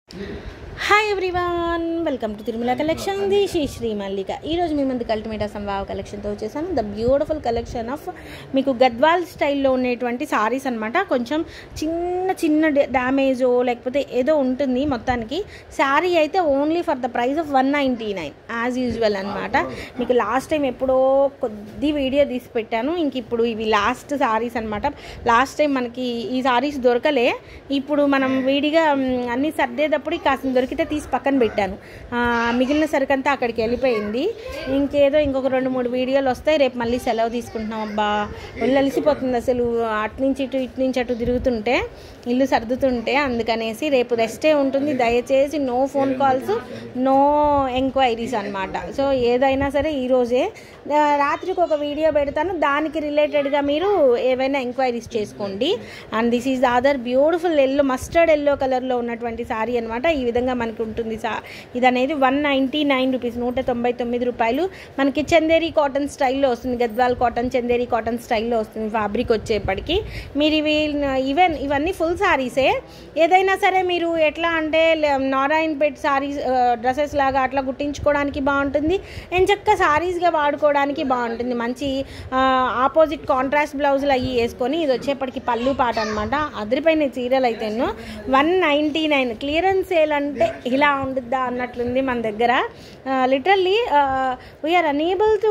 Hi everyone welcome to Tirumala collection the Shri Shri Mallika ఈరోజు మీ ముందుకు అల్టిమేట్ సంభావ కలెక్షన్తో వచ్చేసాను ద బ్యూటిఫుల్ కలెక్షన్ ఆఫ్ మీకు గద్వాల్ స్టైల్లో ఉండేటువంటి సారీస్ అనమాట కొంచెం చిన్న చిన్న డ్యామేజో లేకపోతే ఏదో ఉంటుంది మొత్తానికి శారీ అయితే only for the price of one ninety nine as usual అనమాట మీకు లాస్ట్ టైం ఎప్పుడో కొద్ది వీడియో తీసి పెట్టాను ఇంక ఇప్పుడు ఇవి లాస్ట్ సారీస్ అనమాట లాస్ట్ టైం మనకి ఈ సారీస్ దొరకలే ఇప్పుడు మనం విడిగా మ్, అన్నీ సర్దేటప్పుడు కాస్త దొరికితే తీసి పక్కన పెట్టాను ఆ, మిగిలిన సరుకంతా అక్కడికి వెళ్ళిపోయింది ఇంకేదో ఇంకొక రెండు మూడు వీడియోలు వస్తాయి రేపు మళ్ళీ సెలవు తీసుకుంటున్నాం అబ్బా ఒళ్ళు అలసిపోతుంది అసలు అటు నుంచి ఇటు ఇటు నుంచి అటు తిరుగుతుంటే ఇల్లు సర్దుతుంటే అందుకనేసి రేపు రెస్టే ఉంటుంది దయచేసి no phone calls no enquiries అనమాట సో ఏదైనా సరే ఈరోజే ఆ, రాత్రికి ఒక వీడియో పెడతాను దానికి రిలేటెడ్గా మీరు ఏవైనా ఎంక్వైరీస్ చేసుకోండి and this is other beautiful yellow mustard yellow కలర్లో ఉన్నటువంటి సారీ అనమాట ఈ విధంగా మనకి ఉంటుంది సా ఇది అనేది వన్ నైంటీ నైన్ రూపీస్ నూట తొంభై తొమ్మిది రూపాయలు మనకి చందేరి కాటన్ స్టైల్లో వస్తుంది గద్వాల్ కాటన్ చందేరి కాటన్ స్టైల్లో వస్తుంది ఫ్యాబ్రిక్ వచ్చేప్పటికి మీరు ఇవి ఈవెన్ ఇవన్నీ ఫుల్ సారీసే ఏదైనా సరే మీరు ఎట్లా అంటే లే- నారాయణపేట్ సారీస్ డ్రెస్సెస్ లాగా అట్లా కుట్టించుకోవడానికి బాగుంటుంది అండ్ చక్క సారీస్గా వాడుకోవడానికి బాగుంటుంది మంచి ఆపోజిట్ కాంట్రాస్ట్ బ్లౌజులు అవి వేసుకొని ఇది వచ్చేప్పటికి పళ్ళు పాట అనమాట అదిరిపోయిన చీరలు అయితే one ninety nine clearance sale అంటే ఇలా ఉండుద్దా అన్నట్లుంది మన దగ్గర లిటరల్లీ వీఆర్ అనేబుల్ టు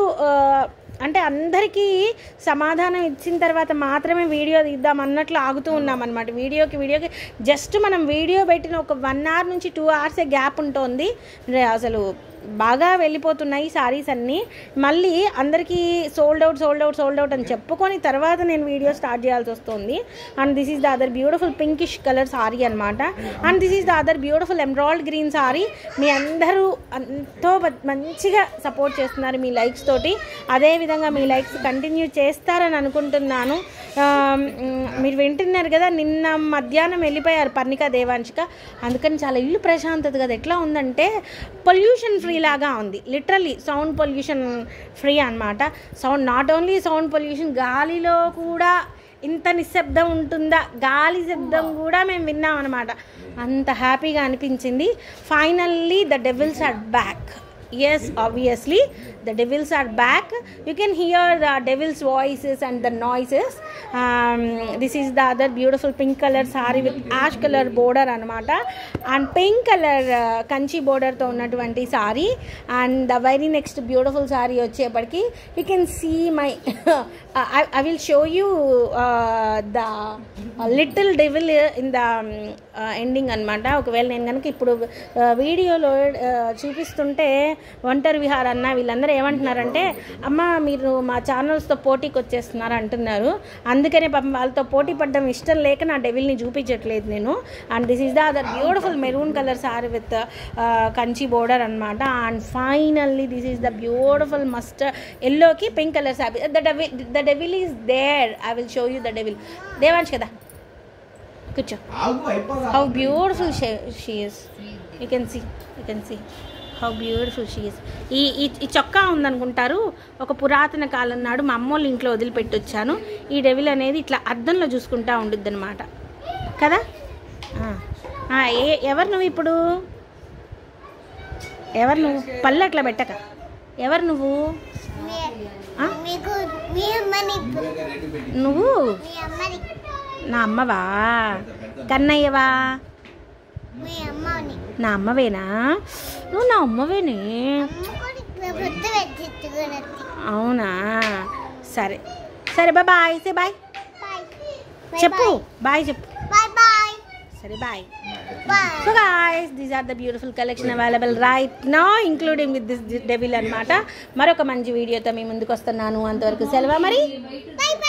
అంటే అందరికీ సమాధానం ఇచ్చిన తర్వాత మాత్రమే వీడియో తీద్దాం అన్నట్లు ఆగుతూ ఉన్నాం అనమాట వీడియోకి వీడియోకి జస్ట్ మనం వీడియో పెట్టిన ఒక వన్ అవర్ నుంచి టూ అవర్సే గ్యాప్ ఉంటుంది రే- అసలు బాగా వెళ్ళిపోతున్నాయి సారీస్ అన్నీ మళ్ళీ అందరికీ sold out sold out sold out అని చెప్పుకొని తర్వాత నేను వీడియో స్టార్ట్ చేయాల్సి వస్తుంది and this is the other beautiful pinkish colour sari అనమాట and this is the other beautiful emerald green sari మీ అందరూ ఎంతో మ- మంచిగా సపోర్ట్ చేస్తున్నారు మీ లైక్స్ తోటి అదేవిధంగా మీ లైక్స్ కంటిన్యూ చేస్తారని అనుకుంటున్నాను ఆ, మ్, మీరు వింటున్నారు కదా నిన్న మధ్యాహ్నం వెళ్ళిపోయారు పర్ణిక దేవాంశిక అందుకని చాలా ఇల్లు ప్రశాంతత కదా ఎట్లా ఉందంటే పొల్యూషన్ ఫ్రీ లాగా ఉంది లిటరల్లీ సౌండ్ పొల్యూషన్ ఫ్రీ అన్నమాట sound not only sound pollution గాలిలో కూడా ఇంత నిశ్శబ్దం ఉంటుందా గాలి శబ్దం కూడా మేము విన్నాం అనమాట అంత హ్యాపీగా అనిపించింది finally the devils are back yes obviously the devils are back you can hear the devils voices and the noises um, this is the other beautiful pink color saree with ash color border అనమాట and pink colour Kanchi బోర్డర్తో ఉన్నటువంటి sari and the very next beautiful sari వచ్చేప్పటికి you can see my I will show you the little devil in the ending అనమాట ఒకవేళ నేను కనుక ఇప్పుడు వీడియోలో చూపిస్తుంటే ఒంటరి విహార్ అన్న వీళ్ళందరూ ఏమంటున్నారంటే అమ్మ మీరు మా ఛానల్స్తో పోటీకి వచ్చేస్తున్నారు అంటున్నారు అందుకనే పాపం వాళ్ళతో పోటీ పడడం ఇష్టం లేక నా డెవిల్ని చూపించట్లేదు నేను and this is the other beautiful maroon colour sari with Kanchi border అనమాట and finally this is the beautiful must ఎల్లోకి pink colour sari the devil the devil is there I will show you the devil Devansh కదా కూర్చో how beautiful she is you can see you can see how beautiful she is ఈ ఈ ఈ చొక్కా ఉందనుకుంటారు ఒక పురాతన కాలం నాడు మా అమ్మోళ్ళ ఇంట్లో వదిలిపెట్టి వచ్చాను ఈ డెవిల్ అనేది ఇట్లా అద్దంలో చూసుకుంటా ఉండిద్ది అనమాట కదా ఆ. ఆ, ఏ ఎవరు నువ్వు ఇప్పుడు ఎవరు నువ్వు పళ్ళు అట్లా పెట్టక ఎవరు నువ్వు ఆ? మీకు మీ అమ్మని నువ్వు మీ అమ్మని నా అమ్మవా కన్నయ్యవా మీ అమ్మని నా అమ్మవేనా నువ్వు నా అమ్మవేనే అమ్ముకొని పొద్దు పెట్టించుకున్నది అవునా సరే సరే బాయ్ బాయ్ సే బాయ్ చెప్పు బాయ్ చెప్పు బాయ్ బాయ్ సరే bye bye so guys these are the beautiful collection available right నా ఇంక్లూడింగ్ విత్ దిస్ డెవిల్ అనమాట మరొక మంచి వీడియోతో మీ ముందుకు వస్తున్నాను అంతవరకు సెలవు మరి బాయ్